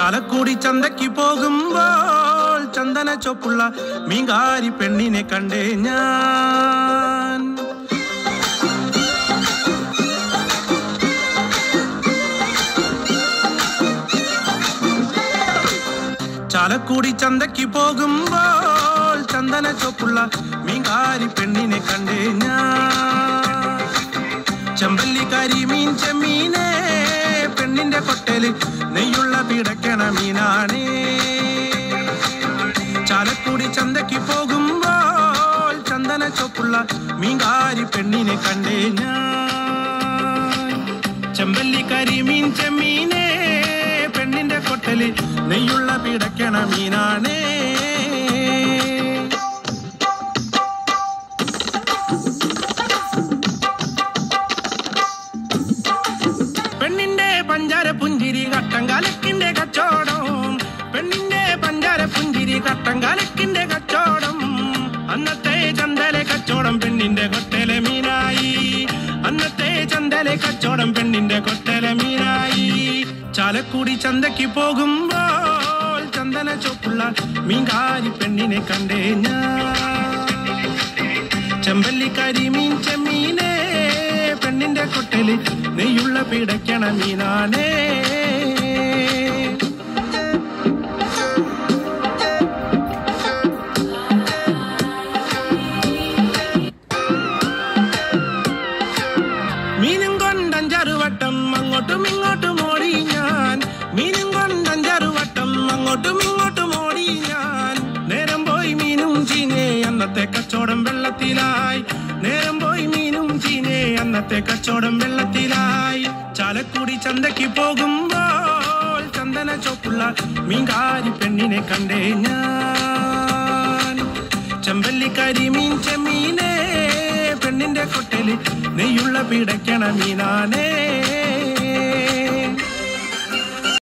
ചാലക്കുടി ചന്തയ്ക്ക് പോകുമ്പോൾ ചന്ദന ചൊപ്പുള്ള മീങ്കാരി പെണ്ണിനെ കണ്ടേ ഞാൻ ചാലക്കുടി ചന്തയ്ക്ക് പോകുമ്പോൾ ചന്ദന ചൊപ്പുള്ള മീങ്കാരി പെണ്ണിനെ കണ്ടേ ഞാൻ ചെമ്പല്ലിക്കാരി മീൻ ചെമ്മീനെ പെണ്ണിന്റെ കൊട്ടല് നെയ്യുള്ള പിടക്കണ മീനാണേ ചാലക്കുടി ചന്തയ്ക്ക് പോകുമ്പോൾ ചന്ദന ചൊപ്പുള്ള മീൻകാരി പെണ്ണിനെ കണ്ടേ ഞാൻ ചെമ്പല്ലിക്കാരി മീൻ ചെമ്മീനെ പെണ്ണിന്റെ കൊട്ടല് നെയ്യുള്ള പിടക്കണ മീനാണേ പെണ്ണിന്റെ പഞ്ചാര പുഞ്ചിരി കട്ടങ്കാലക്കിന്റെ കച്ചോടം പെണ്ണിന്റെ പഞ്ചാര പുഞ്ചിരി കട്ടങ്കാലക്കിന്റെ കച്ചോടം അന്നത്തെ ചന്തലെ കച്ചോടം പെണ്ണിന്റെ കൊട്ടലെ മീനായി അന്നത്തെ ചന്തലെ കച്ചോടം പെണ്ണിന്റെ കൊട്ടലെ മീനായി ചാലക്കുടി ചന്തയ്ക്ക് പോകുമ്പോൾ ചന്ദന ചൊപ്പുള്ള മീൻകാരി പെണ്ണിനെ കണ്ടേ ഞാൻ ചെമ്പല്ലിക്കാരി മീൻ ചെമ്മീനെ പെണ്ണിന്റെ കൊട്ടല് നെയ്യുള്ള പിടയ്ക്കണ മീനാണേ മീനും കൊണ്ടഞ്ചാറ് വട്ടം അങ്ങോട്ടും ഇങ്ങോട്ടും ഓടി ഞാൻ മീനും കൊണ്ടഞ്ചാറ് വട്ടം അങ്ങോട്ടും ഇങ്ങോട്ടും ഓടി ഞാൻ നേരം പോയി മീനും ചീനേ അന്നത്തെ കച്ചവടം വെള്ളത്തിലായി നേരം പോയി മീനും ചീനേ അന്നത്തെ കച്ചവടം വെള്ളത്തിലായി ചാലക്കുടി ചന്തയ്ക്ക് പോകുമ്പോൾ ചന്ദന ചോപ്പുള്ള മീൻകാരി പെണ്ണിനെ കണ്ടേ ഞാൻ ചെമ്പല്ലിക്കാരി മീൻ ചെമ്മീനെ പെണ്ണിന്റെ കൊട്ടല് നെയ്യുള്ള പിടയ്ക്കണ മീനാനേ